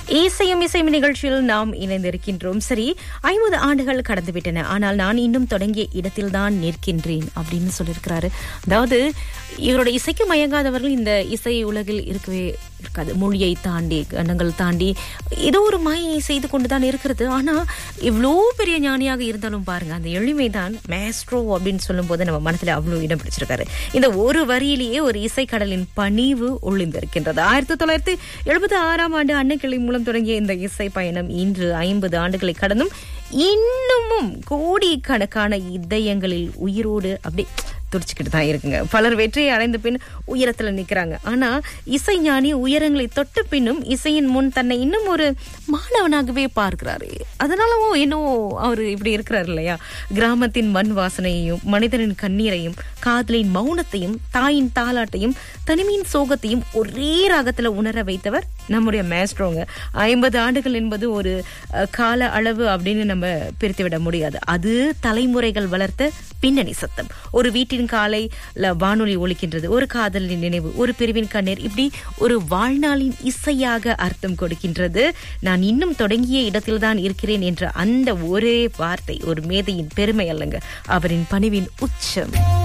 இசையும் இசையும் நிகழ்ச்சியில் நாம் இணைந்திருக்கின்றோம் சரி ஐம்பது ஆண்டுகள் கடந்துவிட்டன ஆனால் நான் இன்னும் தொடங்கிய இடத்தில்தான் நிற்கின்றேன் அப்படின்னு சொல்லியிருக்கிறாரு அதாவது இவரோட இசைக்கு மயங்காதவர்கள் இந்த இசை உலகில் இருக்கவே இருக்காது மொழியை தாண்டி கணங்கள் தாண்டி ஏதோ ஒரு மாயை செய்து கொண்டுதான் இருக்கிறது ஆனா இவ்வளோ பெரிய ஞானியாக இருந்தாலும் பாருங்க அந்த எளிமைதான் மேஸ்ட்ரோ அப்படின்னு சொல்லும்போது நம்ம மனசுல அவ்வளவு இடம் பிடிச்சிருக்காரு இந்த ஒரு வரியிலேயே ஒரு இசைக்கடலின் பணிவு ஒளிந்திருக்கின்றது ஆயிரத்தி தொள்ளாயிரத்தி எழுபத்தி ஆறாம் ஆண்டு அன்னைக்கிளை மூலம் தொடங்கிய இந்த இசை பயணம் இன்று ஐம்பது ஆண்டுகளை கடந்தும் இன்னமும் கோடிக்கணக்கான இதயங்களில் உயிரோடு அப்படி துடிச்சுக்கிட்டு தான் இருக்குங்க பலர் வெற்றியை அடைந்த பின் உயரத்துல நிக்கிறாங்க ஆனா இசை ஞானி உயரங்களை தொட்ட பின்னும் இசையின் முன் தன்னை இன்னும் ஒரு மாணவனாகவே பார்க்கிறாரு அதனாலவோ என்னவோ அவர் இப்படி இருக்கிறார் இல்லையா கிராமத்தின் மண் வாசனையையும் மனிதனின் கண்ணீரையும் காதலின் மௌனத்தையும் தாயின் தாலாட்டையும் தனிமையின் சோகத்தையும் ஒரே ராகத்துல உணர வைத்தவர் நம்முடைய மேஸ்ட்ரோங்க ஐம்பது ஆண்டுகள் என்பது ஒரு அஹ், கால அளவு அப்படின்னு நம்ம பிரித்து விட முடியாது அது தலைமுறைகள் வளர்த்த பின்னணி சத்தம் ஒரு வீட்டின் காலை வானொலி ஒலிக்கின்றது ஒரு காதலின் நினைவு ஒரு பிரிவின் கண்ணீர் இப்படி ஒரு வாழ்நாளின் இசையாக அர்த்தம் கொடுக்கின்றது நான் இன்னும் தொடங்கிய இடத்தில்தான் இருக்கிறேன் என்ற அந்த ஒரே வார்த்தை ஒரு மேதையின் பெருமை அல்லங்க அவரின் பணிவின் உச்சம்